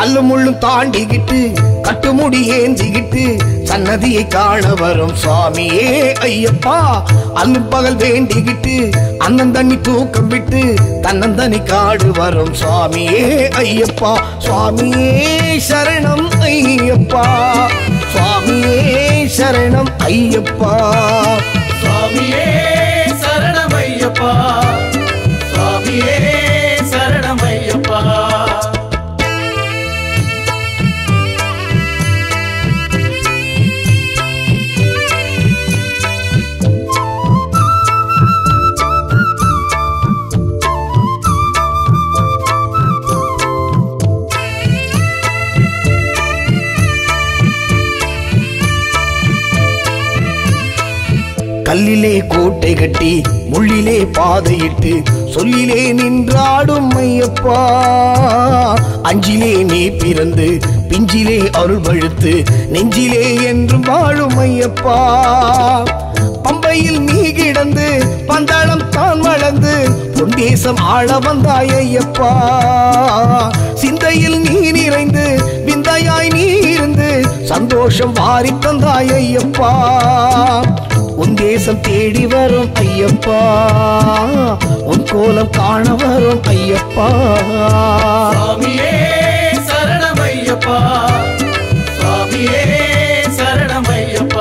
கல்லு முள்ளும் தாண்டிக்கிட்டு கட்டுமுடி ஏந்திக்கிட்டு சன்னதியை காண வரும் சுவாமியே ஐயப்பா அல்லும் பகல் வேண்டிக்கிட்டு அண்ணன் தண்ணி தூக்கம் விட்டு தன்னந்தனி காடு வரும் சுவாமியே ஐயப்பா சுவாமியே சரணம் ஐயப்பா சுவாமியே சரணம் ஐயப்பா சுவாமியே சரணமையப்பா சுவாமியே சரணமையப்பா கல்லிலே கோட்டை கட்டி முள்ளிலே பாதையிட்டு சொல்லிலே நின்றாடும் ஐயப்பா அஞ்சிலே நீ பிறந்து பிஞ்சிலே அருள் பழுத்து நெஞ்சிலே என்றும் வாழும் ஐயப்பா பம்பையில் நீ கிடந்து பந்தாளம் தான் வளர்ந்து பொந்தேசம் ஆள வந்தாய் ஐயப்பா சிந்தையில் நீ நிறைந்து விந்தையாய் நீ இருந்து சந்தோஷம் வாரி தந்தாய் ஐயப்பா உன் தேசம் தேடி வரும் ஐயப்பா உன் கோலம் காண வரும் ஐயப்பா சுவாமியே சரணமையப்பா சுவாமியே சரணமையப்பா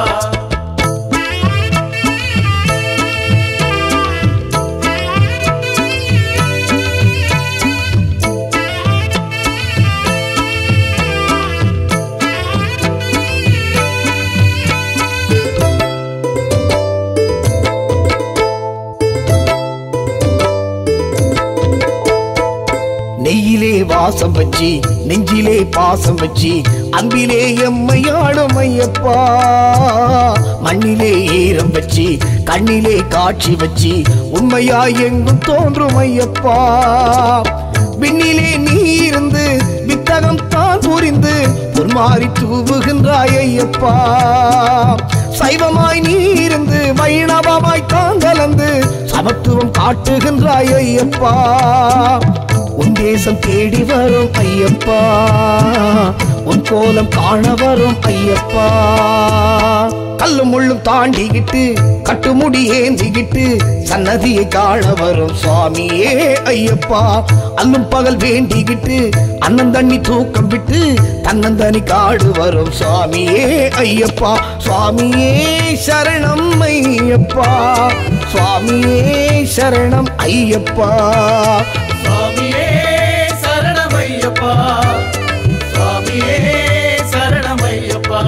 நெய்யிலே வாசம் வச்சு நெஞ்சிலே பாசம் வச்சு அன்பிலே எம்மையாடும் ஐயப்பா மண்ணிலே ஈரம் வச்சு கண்ணிலே காட்சி வச்சு உண்மையாய் எங்கும் தோன்றும் ஐயப்பா விண்ணிலே நீ இருந்து வித்தகம் தான் புரிந்து பொன்மாறி தூவுகின்றாய் ஐயப்பா சைவமாய் நீ இருந்து வைணவமாய் தான் கலந்து சமத்துவம் காட்டுகின்றாய் ஐயப்பா உன் தேசம் தேடி வரும் ஐயப்பா உன் கோலம் காண வரும் ஐயப்பா கல்லு முள்ளும் தாண்டிக்கிட்டு கட்டுமுடி ஏந்திக்கிட்டு சன்னதியை காண வரும் சுவாமியே ஐயப்பா அல்லும் பகல் வேண்டிக்கிட்டு அண்ணன் தண்ணி தூக்கம் விட்டு தன்னந்தனி காடு வரும் சுவாமியே ஐயப்பா சுவாமியே சரணம் ஐயப்பா சுவாமியே சரணம் ஐயப்பா சுவாமியே சரணமையப்பா சுவாமியே சரணமையப்பா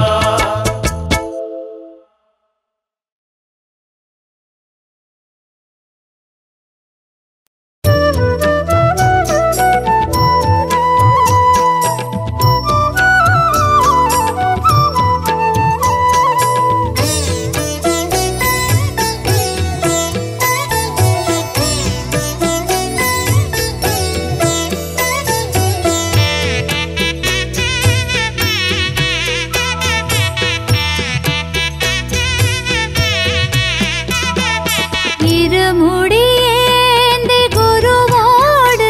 இருமுடியேந்தி குருவோடு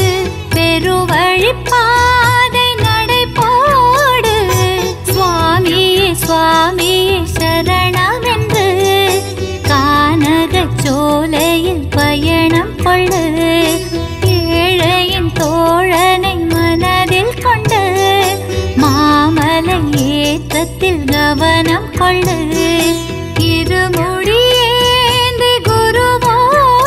பெருவழிப்பாதை நடைபோடு சுவாமியே சுவாமியே சரணமென்று கானகச் சோலையில் பயணம் கொள்ளு ஏழையின் தோழனை மனதில் கொண்டு மாமலை ஏற்றத்தில் கவனம் கொள்ளு இருமுடியேந்தி குருவோடு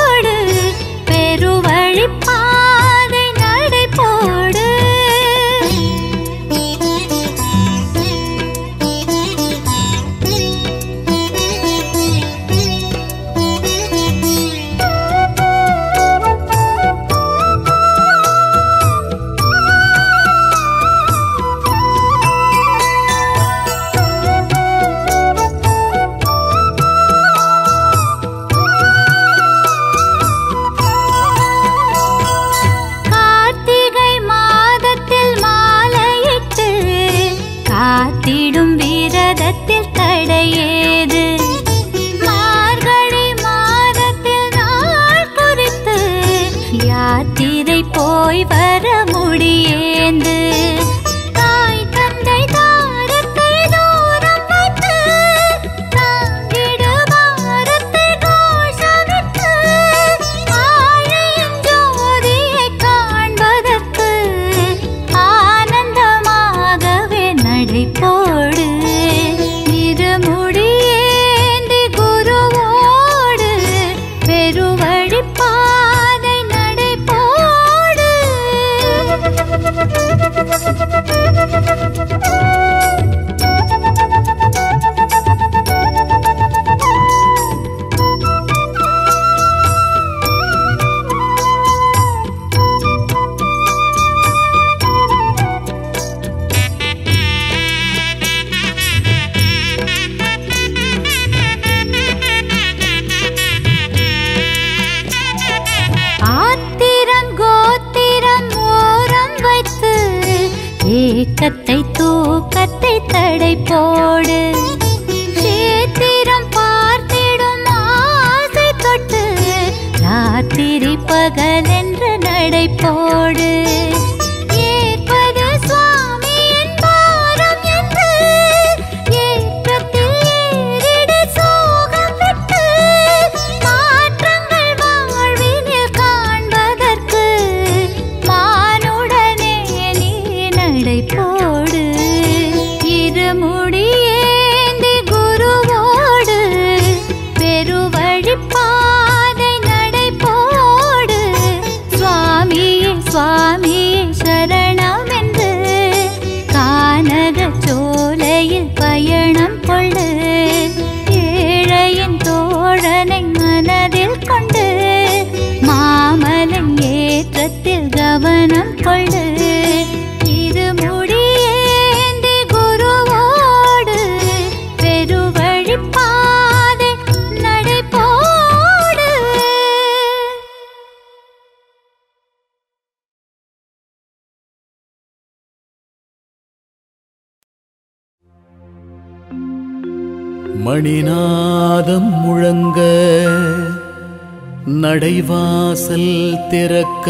பகலென்று நடை போடு ஏற்பது சுவாமியின் பாரம் என்று ஏற்றத்தில் ஏறிடு சோகம் விட்டு மாற்றங்கள் வாழ்வினில் காண்பதற்கு மானுடனே நீ நடை போடு இருமுடியேந்தி குருவோடு பெருவழி பாதை நடை போடு சுவாமியே சுவாமியே சரணம் என்று கானக சோலையில் பயணம் கொள்ளு ஏழையின் தோழனை மனதில் கொண்டு மாமலை ஏற்றத்தில் கவனம் கொள்ளு இது முடியேந்தி குருவோடு பெருவழி பாதை நடை போடு மணிநாதம் முழங்க நடைவாசல் திறக்க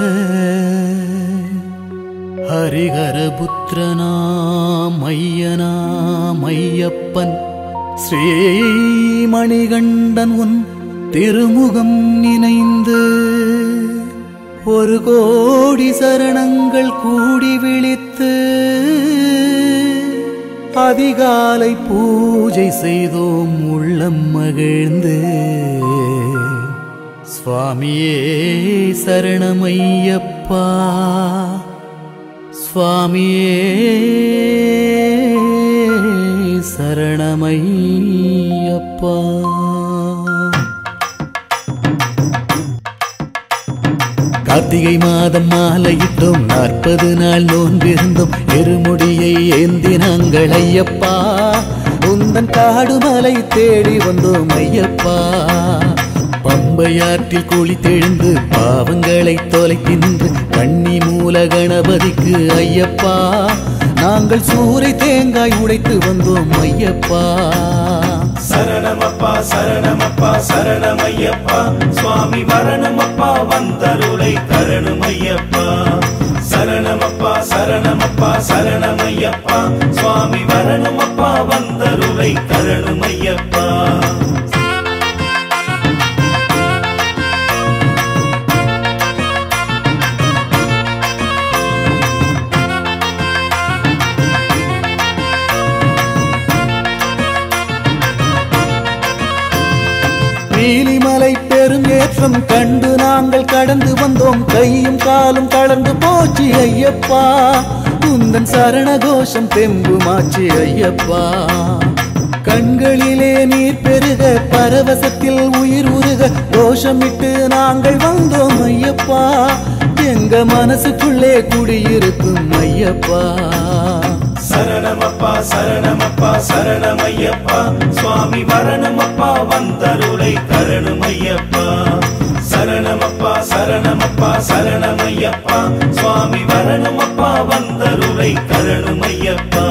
ஹரிஹரபுத்திரனாம் ஐயனாம் ஐயப்பன் ஸ்ரீமணிகண்டன் உன் திருமுகம் நினைந்து ஒரு கோடி சரணங்கள் கூடி விழித்து அதிகாலை பூஜை செய்தோம் உள்ளம் மகிழ்ந்து சுவாமியே சரணமையப்பா சுவாமியே சரணமையப்பா கார்த்திகை மாதம் மாலையிட்டோம் நாற்பது நாள் நோன்பிருந்தோம் எருமுடியை ஏந்தி நாங்கள் ஐயப்பா உந்தன் காடுமலை தேடி வந்தோம் ஐயப்பா பம்பையாற்றில் குழி தெழுந்து பாவங்களை தொலைத்து நின்று கண்ணி மூல கணபதிக்கு ஐயப்பா நாங்கள் சூறை தேங்காய் உடைத்து வந்தோம் ஐயப்பா சரணமப்பா சரணமப்பா சரணமையப்பா சுவாமி வரணமப்பா வந்தருளை தரணுமையப்பா சரணமப்பா சரணமப்பா சரணமையப்பா சுவாமி வரணமப்பா வந்தருளை தரணுமையப்பா நீலிமலை பெருங்கேற்றம் கண்டு நாங்கள் கடந்து வந்தோம் கையும் காலும் கலந்து போச்சு ஐயப்பா உந்தன் சரண கோஷம் தெம்புமாச்சு ஐயப்பா கண்களிலே நீர் பெருக பரவசத்தில் உயிர் உருக கோஷமிட்டு நாங்கள் வந்தோம் ஐயப்பா எங்க மனசுக்குள்ளே குடியிருக்கும் ஐயப்பா சரணமப்பா சரணமப்பா சரணமையப்பா சுவாமி வரணமப்பா வந்தருளை தரணுமையப்பா சரணமப்பா சரணமப்பா சரணமையப்பா சுவாமி வரணமப்பா வந்தருளை தரணுமையப்பா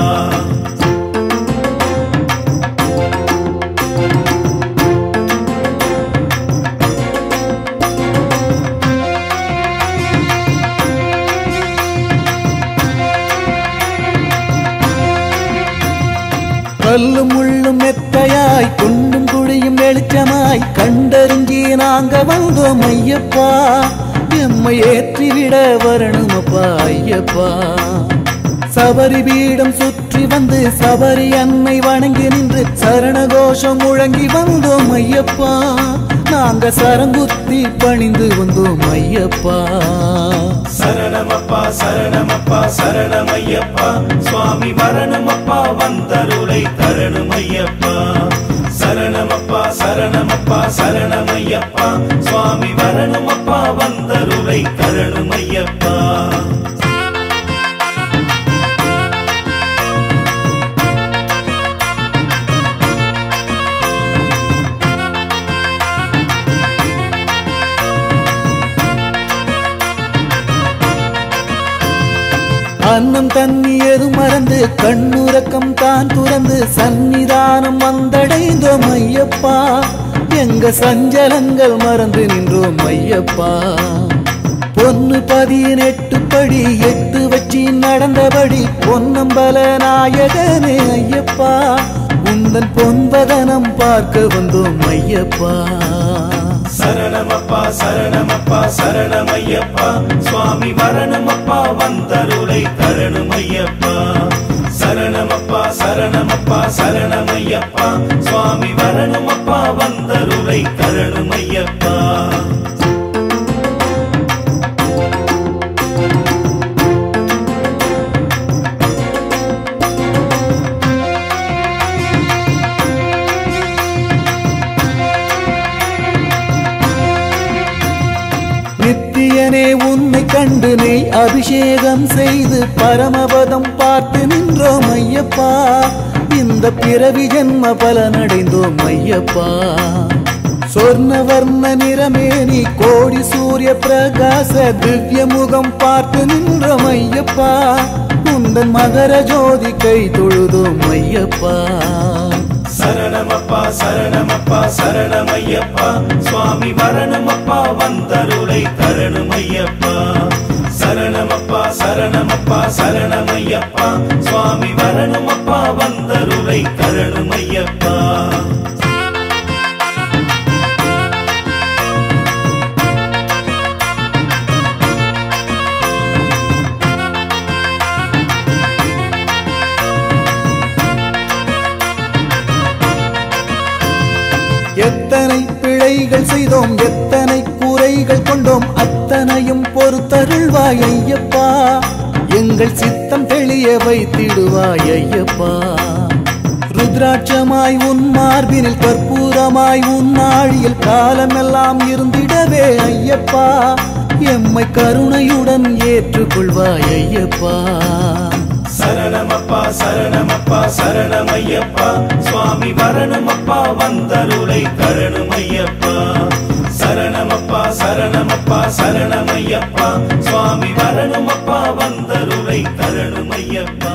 கல்லும் முள்ளும் மெத்தையாய் குண்டும் குழியும் வெளிச்சமாய் கண்டறிஞ்சி நாங்க வந்தோம் ஐயப்பா எம்மை ஏற்றிவிட வரணுமப்பா ஐயப்பா சபரி பீடம் சுற்றி வந்து சபரி அன்னை வணங்கி நின்று சரணகோஷம் முழங்கி வந்தோம் ஐயப்பா நாங்க சரங்குத்தி பணிந்து வந்தோம் ஐயப்பா சரணமப்பா சரணமப்பா சரணமையப்பா சுவாமி வரணமப்பா வந்தருளை தரணுமையப்பா சரணமப்பா சரணமப்பா சரணமையப்பா சுவாமி வரணமப்பா வந்தருளை தரணுமையப்பா அன்னம் தண்ணி எது மறந்து கண்ணுறக்கம் தான் துறந்து சந்நிதானம் வந்தடைந்தோம் ஐயப்பா எங்க சஞ்சலங்கள் மறந்து நின்றோம் ஐயப்பா பொன்னு பதினெட்டு படி எட்டு வச்சு நடந்தபடி பொன்னம்பல நாயகனே ஐயப்பா உந்தன் பொன்பதனம் பார்க்க வந்தோம் ஐயப்பா சரணமப்பா சரணமப்பா சரணமையப்பா சுவாமி மரணமப்பா வந்தருளை தரணுமையப்பா சரணமப்பா சரணமப்பா சரணமையப்பா சுவாமி மரணமப்பா வந்தருளை தரணுமையப்பா நித்தியனே உன்னை கண்டு நெய் அபிஷேகம் செய்து பரமபதம் பார்த்து நின்றோம் ஐயப்பா இந்த பிறவி ஜென்ம பலனடைந்தோம் ஐயப்பா சொர்ணவர்ண நிறமேனி கோடி சூரிய பிரகாச திவ்ய முகம் பார்த்து நின்றோம் ஐயப்பா உந்தன் மகர ஜோதி கை தொழுதோம் ஐயப்பா சரணமப்பா சரணமப்பா சரணமையப்பா சுவாமி மரணமப்பா வந்தருளை தரணுமையப்பா சரணமப்பா சரணமப்பா சரணமையப்பா சுவாமி மரணமப்பா வந்தருளை தரணுமையப்பா எத்தனை பிழைகள் செய்தோம் எத்தனை குறைகள் கொண்டோம் அத்தனையும் பொறுத்தருள்வாய் ஐயப்பா எங்கள் சித்தம் தெளிய வைத்திடுவாய் ஐயப்பா ருத்ராட்சமாய் உன் மார்பினில் கற்பூரமாய் உன் நாழியில் காலமெல்லாம் இருந்திடவே ஐயப்பா எம்மை கருணையுடன் ஏற்றுக்கொள்வாய் ஐயப்பா சரணமப்பா சரணமப்பா சரணமையப்பா சுவாமி மரணமப்பா வந்தருளை தரணுமையப்பா சரணமப்பா சரணமப்பா சரணமையப்பா சுவாமி மரணமப்பா வந்தருளை தரணுமையப்பா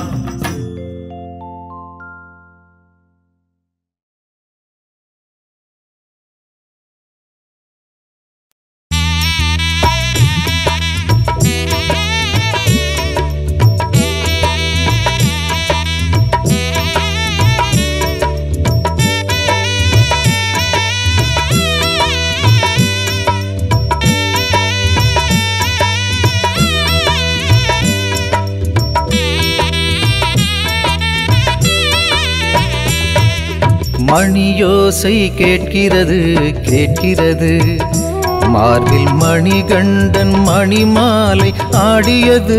மணியோசை கேட்கிறது கேட்கிறது மார்பில் மணிகண்டன் மணிமாலை ஆடியது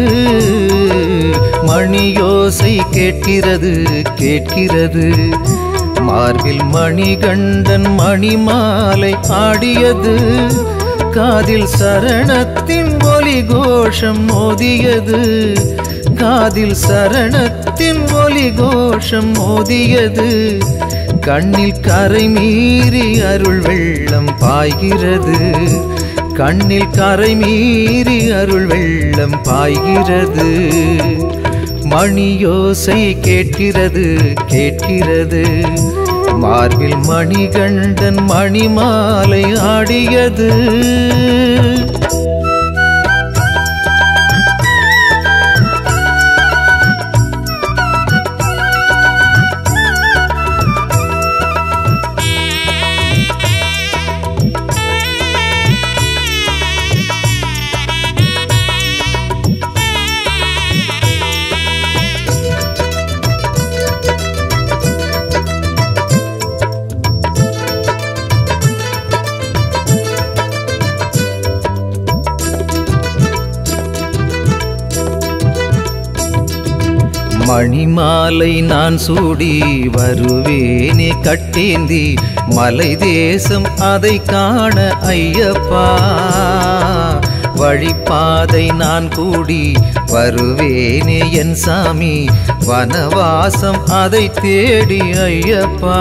மணியோசை கேட்கிறது கேட்கிறது மார்பில் மணிகண்டன் மணிமாலை ஆடியது காதில் சரணத்தின் ஒலி கோஷம் மோதியது காதில் சரணத்தின் ஒலி கோஷம் மோதியது கண்ணில் கரை மீறி அருள் வெள்ளம் பாய்கிறது கண்ணில் கரை மீறி அருள் வெள்ளம் பாய்கிறது மணியோசை கேட்கிறது கேட்கிறது மார்பில் மணிகண்டன் மணிமாலை ஆடியது மணிமாலை நான் சூடி வருவேனே கட்டேந்தி மலை தேசம் அதை காண ஐயப்பா வழிப்பாதை நான் கூடி வருவேனே என் சாமி வனவாசம் அதை தேடி ஐயப்பா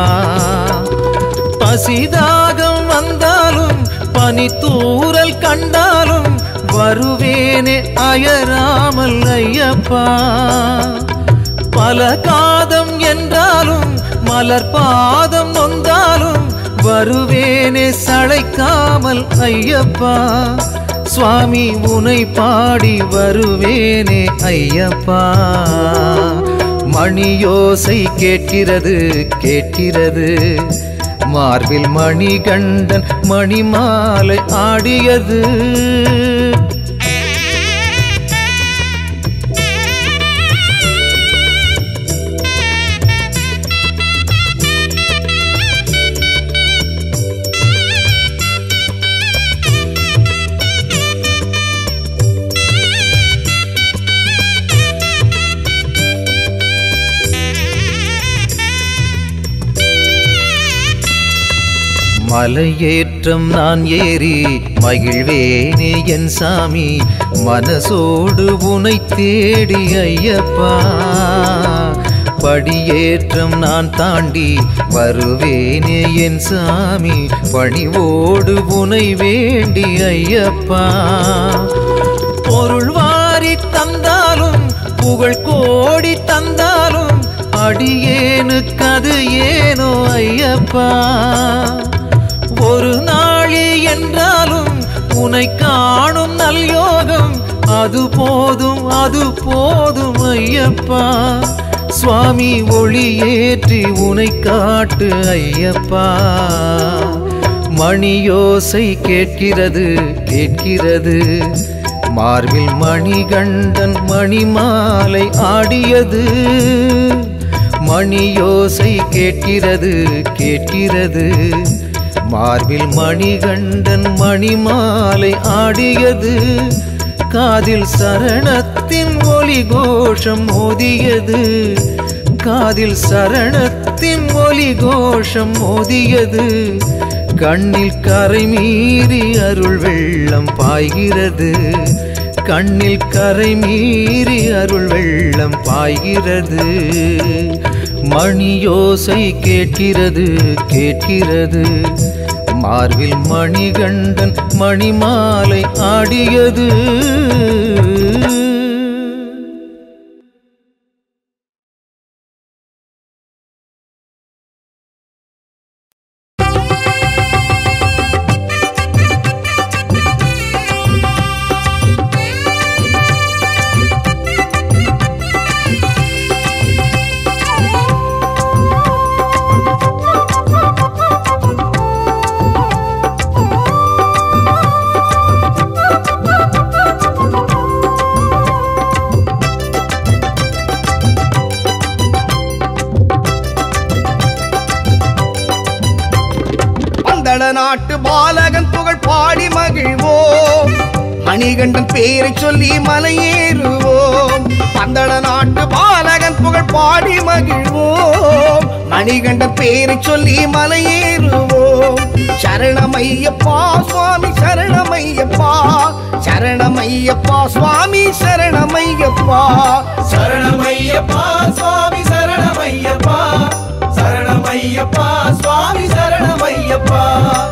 பசிதாகம் வந்தாலும் பனித்தூரல் கண்டாலும் வருவேனே அயராமல் ஐயப்பா பல காதம் என்றாலும் மலர் பாதம் நொந்தாலும் வருவேனே சளைக்காமல் ஐயப்பா சுவாமி உனை பாடி வருவேனே ஐயப்பா மணியோசை கேட்கிறது கேட்கிறது மார்பில் மணிகண்டன் மணிமாலை ஆடியது மலையேற்றம் நான் ஏறி மகிழ்வேனே என் சாமி மனசோடு உனை தேடி ஐயப்பா படியேற்றம் நான் தாண்டி வருவேனே என் சாமி பணிவோடு உனை வேண்டி ஐயப்பா பொருள் வாரி தந்தாலும் புகழ் கோடி தந்தாலும் அடியேனுக்கு அது ஏனோ ஐயப்பா ஒரு நாளி என்றாலும் உனை காணும் நல்யோகம் அது போதும் அது போதும் ஐயப்பா சுவாமி ஒளியேற்றி உனை காட்டு ஐயப்பா மணியோசை கேட்கிறது கேட்கிறது மார்பில் மணிகண்டன் மணிமாலை ஆடியது மணியோசை கேட்கிறது கேட்கிறது மார்பில் மணிகண்டன் மணிமாலை ஆடியது காதில் சரணத்தின் ஒலி கோஷம் மோதியது காதில் சரணத்தின் ஒலி கோஷம் மோதியது கண்ணில் கரை மீறி அருள் வெள்ளம் பாய்கிறது கண்ணில் கரை மீறி அருள் வெள்ளம் பாய்கிறது மணியோசை கேட்கிறது கேட்கிறது மார்பில் மணிகண்டன் மணிமாலை ஆடியது பந்தள நாட்டு பாலகன் புகழ் பாடி மகிழ்வோம் மணிகண்டன் பேரை சொல்லி மலையேறுவோம் பந்தள நாட்டு பாலகன் புகழ் பாடி மகிழ்வோம் மணிகண்டன் பேரை சொல்லி மலையேறுவோம் சரணமையப்பா சுவாமி சரணமையப்பா சரணமையப்பா சுவாமி சரணமையப்பா சரணமையப்பா சுவாமி சரணமையப்பா சரணமையப்பா சுவாமி சரணமையப்பா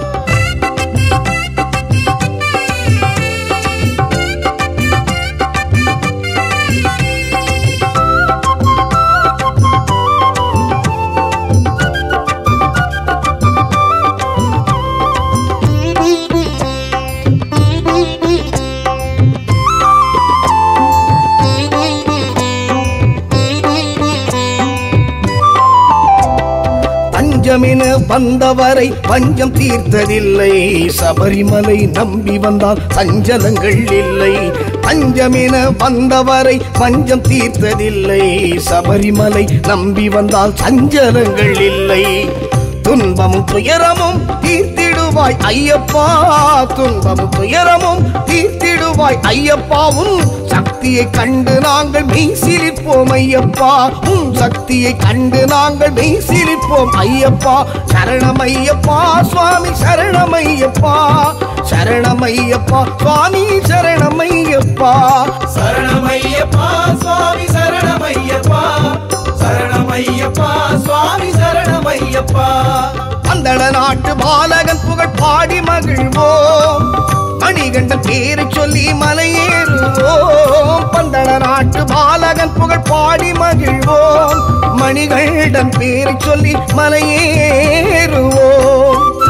பஞ்சமென வந்தவரை பஞ்சம் தீர்த்ததில்லை சபரிமலை நம்பி வந்தால் சஞ்சலங்கள் இல்லை பஞ்சமென வந்தவரை பஞ்சம் தீர்த்ததில்லை சபரிமலை நம்பி வந்தால் சஞ்சலங்கள் இல்லை துன்பமும் துயரமும் தீர்த்திடுவாய் ஐயப்பா துன்பமும் துயரமும் தீர்த்திடுவாய் ஐயப்பா உன் சக்தியை கண்டு நாங்கள் மெய் சிரிப்போம் ஐயப்பா உன் சக்தியை கண்டு நாங்கள் மெய் சிரிப்போம் ஐயப்பா சரணமையப்பா சுவாமி சரணமையப்பா சரணமையப்பா சுவாமி சரணமையப்பா சரணமையப்பா சுவாமி சரணமையப்பா சரணமையப்பா சுவாமி சரணமையப்பா பந்தள நாட்டு பாலகன் புகழ் பாடி மகிழ்வோம் மணிகண்டன் பேரை சொல்லி மலையேறுவோம் பந்தள நாட்டு பாலகன் புகழ் பாடி மகிழ்வோம் மணிகண்டன் பேரை சொல்லி மலையேறுவோம்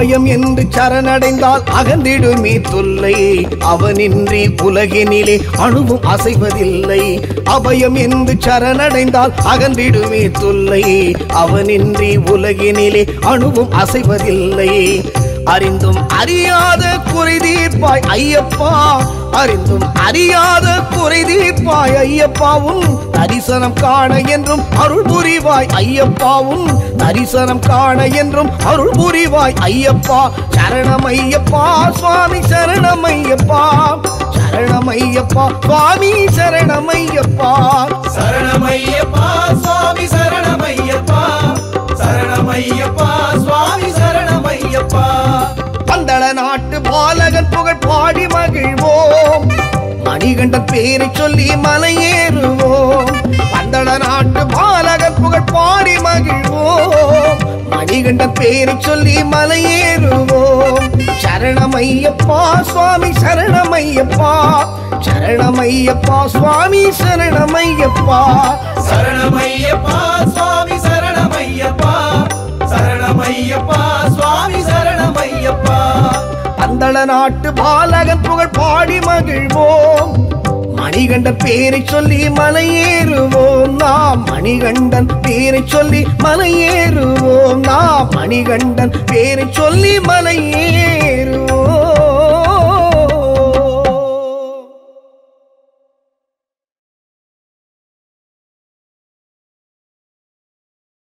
அபயம் என்று சரணடைந்தால் அகந்திடுமே தொல்லை அவனின்றி உலகினிலே அணுவும் அசைவதில்லை அபயம் என்று சரணடைந்தால் அகன்றிடுமே தொல்லை அவனின்றி உலகினிலே அணுவும் அசைவதில்லை அறிந்தும் அறியாத குறை தீர்ப்பாய் ஐயப்பா அறிந்தும் அறியாத குறை தீர்ப்பாய் ஐயப்பாவும் தரிசனம் காண என்றும் அருள் புரிவாய் ஐயப்பாவும் தரிசனம் காண என்றும் அருள் புரிவாய் ஐயப்பா சரணமையப்பா சுவாமி சரணமையப்பா சரணமையப்பா சுவாமி சரணமையப்பா சரணமையப்பா சுவாமி சரணமையப்பா சரணமையப்பா சுவாமி சரணமையப்பா பந்தள நாட்டு பாலகன் புகழ் பாடி மகிழ்வோம் மணிகண்டன் பேரை சொல்லி மலையேறுவோம் பந்தள நாட்டு பாலகன் புகழ் பாடி மகிழ்வோம் மணிகண்டன் பேரை சொல்லி மலையேறுவோம் சரணமையப்பா சுவாமி சரணமையப்பா சரணமையப்பா சுவாமி சரணமையப்பா சரணமையப்பா சுவாமி சரணமையப்பா சரணமையப்பா சுவாமி சரணமையப்பா பந்தள நாட்டு பாலகன் புகழ் பாடி மகிழ்வோம் மணிகண்டன் பேரை சொல்லி மலையேறுவோம் நாம் மணிகண்டன் பேரை சொல்லி மலையேறுவோம் நாம் மணிகண்டன் பேரை சொல்லி மலையேறுவோம்